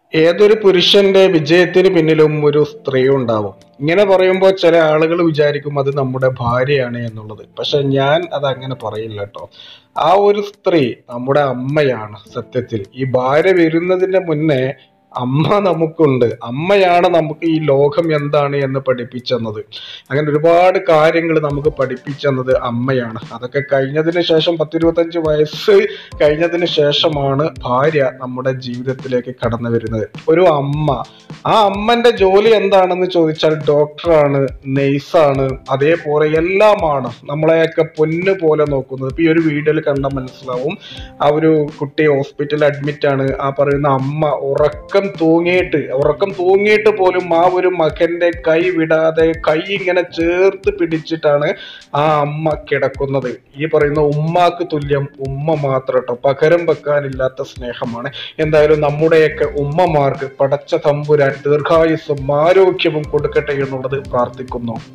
ഏതൊരു പുരുഷന്റെ വിജയത്തിന് പിന്നിലും ഒരു സ്ത്രീ ഉണ്ടാവും ഇങ്ങനെ പറയുമ്പോൾ ചില ആളുകൾ വിചാരിക്കും അത് നമ്മുടെ ഭാര്യയാണ് എന്നുള്ളത് പക്ഷെ ഞാൻ അത് അങ്ങനെ പറയില്ല കേട്ടോ ആ ഒരു സ്ത്രീ നമ്മുടെ അമ്മയാണ് സത്യത്തിൽ ഈ ഭാര്യ വരുന്നതിന് മുന്നേ അമ്മ നമുക്കുണ്ട് അമ്മയാണ് നമുക്ക് ഈ ലോകം എന്താണ് എന്ന് പഠിപ്പിച്ചെന്നത് അങ്ങനെ ഒരുപാട് കാര്യങ്ങൾ നമുക്ക് പഠിപ്പിച്ചെന്നത് അമ്മയാണ് അതൊക്കെ കഴിഞ്ഞതിന് ശേഷം പത്തിരുപത്തഞ്ച് വയസ്സ് കഴിഞ്ഞതിന് ശേഷമാണ് ഭാര്യ നമ്മുടെ ജീവിതത്തിലേക്ക് കടന്നു വരുന്നത് ഒരു അമ്മ ആ അമ്മന്റെ ജോലി എന്താണെന്ന് ചോദിച്ചാൽ ഡോക്ടറാണ് നെയ്സാണ് അതേപോലെ എല്ലാമാണ് നമ്മളെയൊക്കെ പൊന്നു പോലെ നോക്കുന്നത് ഇപ്പൊ ഈ ഒരു വീഡിയോയിൽ കണ്ടാൽ മനസ്സിലാവും ആ ഒരു കുട്ടി ഹോസ്പിറ്റലിൽ അഡ്മിറ്റ് ആണ് ആ പറയുന്ന അമ്മ ഉറക്കം തൂങ്ങിയിട്ട് ഉറക്കം തൂങ്ങിയിട്ട് പോലും ആ ഒരു മകന്റെ കൈ വിടാതെ കൈ ഇങ്ങനെ ചേർത്ത് പിടിച്ചിട്ടാണ് ആ അമ്മ കിടക്കുന്നത് ഈ പറയുന്ന ഉമ്മാക്ക് തുല്യം ഉമ്മ മാത്രം കേട്ടോ പകരം വെക്കാനില്ലാത്ത സ്നേഹമാണ് എന്തായാലും നമ്മുടെയൊക്കെ ഉമ്മമാർക്ക് പടച്ച തമ്പുരാൻ ദീർഘായുസ്സും ആരോഗ്യവും കൊടുക്കട്ടെ എന്നുള്ളത് പ്രാർത്ഥിക്കുന്നു